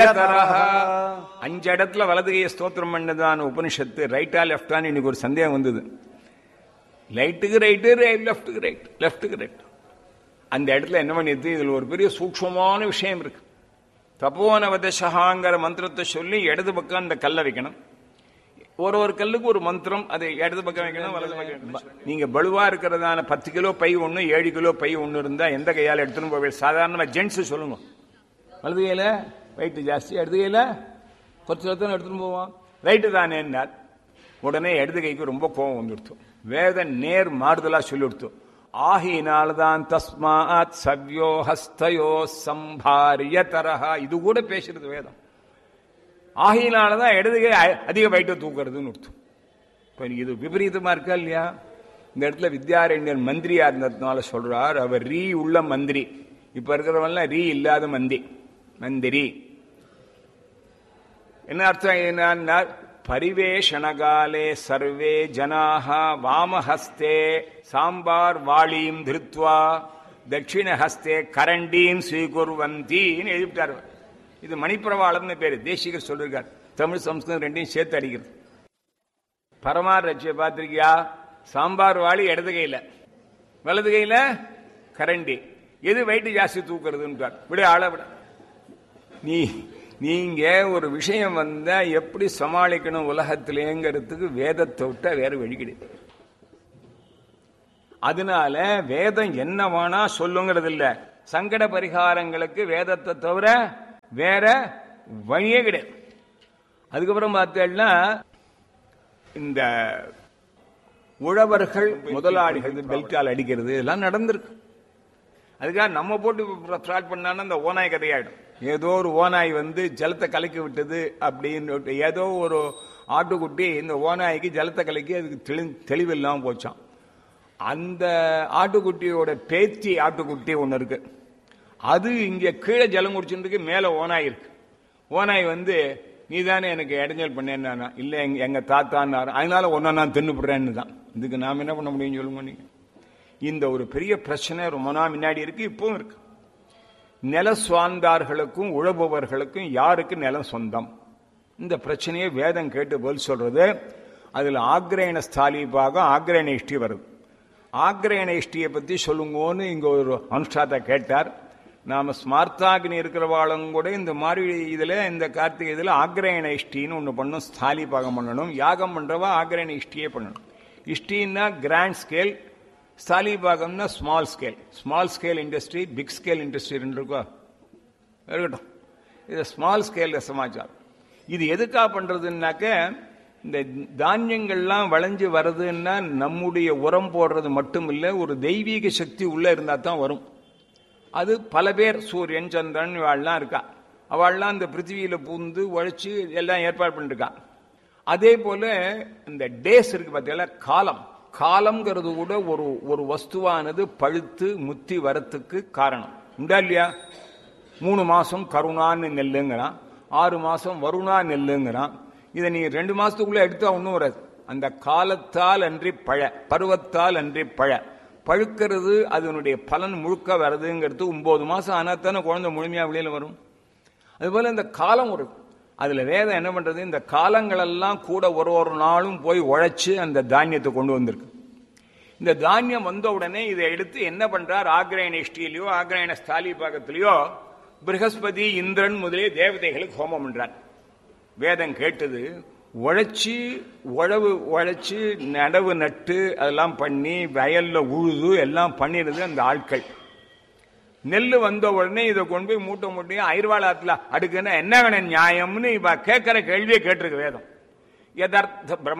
அஞ்சு இடத்துல வலது கையை ஸ்தோத்திரம் பண்ணதான உபனிஷத்து ரைட்டா லெஃப்டான்னு இன்னைக்கு ஒரு சந்தேகம் வந்தது ரைட்டுக்கு ரைட்டு லெஃப்ட்டுக்கு ரைட் லெஃப்ட்டுக்கு ரைட் அந்த இடத்துல என்ன பண்ணிடுது இதுல ஒரு பெரிய சூக்ஷ்மமான விஷயம் இருக்கு தபோனவதசகாங்கிற மந்திரத்தை சொல்லி இடது பக்கம் அந்த கல்லை வைக்கணும் ஒரு ஒரு கல்லுக்கு ஒரு மந்திரம் அது இடது பக்கம் வைக்கணும் வலது பக்கம் வைக்கணும். நீங்க பலுவா இருக்கிறதான பத்து கிலோ பை ஒண்ணு ஏழு கிலோ பை ஒண்ணு இருந்தா எந்த கையால எடுத்துன்னு போவீங்க சாதாரணமா ஜென்ஸ் சொல்லுங்க வலது கையில வெயிட் ஜாஸ்தி இடது கையில கொஞ்சம் தான் எடுத்துன்னு போவான் ரைட்டு தானே என்னார் உடனே இடது கைக்கு ரொம்ப கோபம் வந்துடுத்து வேத நேர் மாறுதலா சொல்லிடுத்து ஆகினால்தான் தஸ்மாத் சவ்யோ ஹஸ்தயோ சம்பாரிய தரஹா இது கூட பேசுறது வேதம் ஆகையினாலதான் இடது கை அ- அதிக வயிற்று தூக்குறதுன்னு அர்த்தம் இப்ப இது விபரீதமா இருக்கா இல்லையா இந்த இடத்துல வித்யாரண்யன் மந்திரியா இருந்ததுனால சொல்றார் அவர் ரீ உள்ள மந்திரி இப்ப இருக்கிறவன்லாம் ரீ இல்லாத மந்தி மந்திரி என்ன அர்த்தம் என்ன பரிவேஷணகாலே சர்வே ஜனாக வாமஹஸ்தே சாம்பார் வாளீம் திருத்வா தட்சிணஹஸ்தே கரண்டீம் ஸ்வீகுர்வந்தின்னு எழுதிட்டார் இது மணிப்பிரவாளம்னு பேரு தேசிகர் சொல்லிருக்கார் தமிழ் சம்ஸ்கிருதம் ரெண்டையும் சேர்த்து அடிக்கிறது பரமார் ரட்சிய பார்த்திருக்கியா சாம்பார் வாளி இடது கையில வலது கையில கரண்டி எது வெயிட் ஜாஸ்தி தூக்குறதுன்றார் விட ஆள விட நீ நீங்க ஒரு விஷயம் வந்தா எப்படி சமாளிக்கணும் உலகத்திலேங்கிறதுக்கு வேதத்தை விட்டா வேற வழி கிடையாது அதனால வேதம் என்ன வேணா சொல்லுங்கிறது இல்ல சங்கட பரிகாரங்களுக்கு வேதத்தை தவிர வேற வழியே கிடையாது அதுக்கப்புறம் பார்த்தேன்னா இந்த உழவர்கள் முதலாளிகள் பெல்ட்டால் அடிக்கிறது இதெல்லாம் நடந்திருக்கு அதுக்காக நம்ம போட்டு ஃப்ராட் பண்ணான்னா அந்த ஓநாய் கதையாயிடும் ஏதோ ஒரு ஓநாய் வந்து ஜலத்தை கலக்கி விட்டது அப்படின்னு ஏதோ ஒரு ஆட்டுக்குட்டி இந்த ஓநாய்க்கு ஜலத்தை கலக்கி அதுக்கு தெளி தெளிவில்லாமல் போச்சான் அந்த ஆட்டுக்குட்டியோட பேத்தி ஆட்டுக்குட்டி ஒன்று இருக்கு அது இங்க கீழே ஜலம் குடிச்சுட்டு இருக்கு மேலே ஓநாய் இருக்கு ஓநாய் வந்து நீ தானே எனக்கு இடைஞ்சல் பண்ணேன்னா இல்லை எங்க எங்க தாத்தான்னாரு அதனால ஒன்னா நான் தின்னுப்படுறேன்னு தான் இதுக்கு நாம் என்ன பண்ண முடியும் சொல்லுங்க நீங்க இந்த ஒரு பெரிய பிரச்சனை ரொம்ப நாள் முன்னாடி இருக்கு இப்பவும் இருக்கு நில சுவாந்தார்களுக்கும் உழபவர்களுக்கும் யாருக்கு நிலம் சொந்தம் இந்த பிரச்சனையை வேதம் கேட்டு பதில் சொல்றது அதுல ஆக்ரேண ஸ்தாலி பாகம் ஆக்ரேண இஷ்டி வருது ஆக்ரேண இஷ்டியை பத்தி சொல்லுங்கன்னு இங்க ஒரு அனுஷ்டாத்தை கேட்டார் நாம ஸ்மார்த்தாகினி இருக்கிறவாளும் கூட இந்த மாதிரி இதுல இந்த கார்த்திகை இதுல ஆக்ரேண இஷ்டின்னு ஒண்ணு பண்ணும் ஸ்தாலி பாகம் பண்ணணும் யாகம் பண்றவா ஆக்ரேண இஷ்டியே பண்ணணும் இஷ்டின்னா கிராண்ட் ஸ்கேல் ஸ்தாலி பாகம்னா small scale small scale industry big scale industry ரெண்டு இருக்கோ இருக்கட்டும் இது ஸ்மால் ஸ்கேல் சமாச்சாரம் இது எதுக்காக பண்றதுன்னாக்க இந்த தானியங்கள்லாம் விளைஞ்சு வர்றதுன்னா நம்முடைய உரம் போடுறது மட்டும் இல்லை ஒரு தெய்வீக சக்தி உள்ள இருந்தா தான் வரும் அது பல பேர் சூரியன் சந்திரன் இவாள்லாம் இருக்கா அவள்லாம் இந்த பிருத்திவியில பூந்து உழைச்சு எல்லாம் ஏற்பாடு பண்ணிருக்கா அதே போல இந்த டேஸ் இருக்கு பார்த்தீங்களா காலம் காலம்ங்கிறது கூட ஒரு ஒரு வஸ்துவானது பழுத்து முத்தி வரத்துக்கு காரணம் உண்டா இல்லையா மூணு மாசம் கருணான்னு நெல்லுங்கிறான் ஆறு மாசம் வருணா நெல்லுங்கிறான் இதை நீ ரெண்டு மாசத்துக்குள்ள எடுத்தா ஒன்றும் வராது அந்த காலத்தால் அன்றி பழ பருவத்தால் அன்றி பழ பழுக்கிறது அதனுடைய பலன் முழுக்க வருதுங்கிறது ஒன்பது மாசம் ஆனா தானே குழந்தை முழுமையா வெளியில வரும் அதுபோல இந்த காலம் ஒரு அதுல வேதம் என்ன பண்றது இந்த காலங்களெல்லாம் கூட ஒரு ஒரு நாளும் போய் உழைச்சு அந்த தானியத்தை கொண்டு வந்திருக்கு இந்த தானியம் வந்த உடனே இதை எடுத்து என்ன பண்றார் ஆக்ரயண இஷ்டியிலையோ ஆக்ரயண ஸ்தாலி பாகத்திலேயோ பிரகஸ்பதி இந்திரன் முதலிய தேவதைகளுக்கு ஹோமம் பண்றார் வேதம் கேட்டது உழைச்சி உழவு உழைச்சி நடவு நட்டு அதெல்லாம் பண்ணி வயல்ல உழுது எல்லாம் பண்ணிடுது அந்த ஆட்கள் நெல் வந்த உடனே இதை கொண்டு போய் மூட்டை மூட்டையும் ஐர்வாளாத்துல அடுக்குன்னா என்ன வேணும் நியாயம்னு இவ கேட்கிற கேள்வியை கேட்டிருக்கு வேதம் யதார்த்த பிரம்ம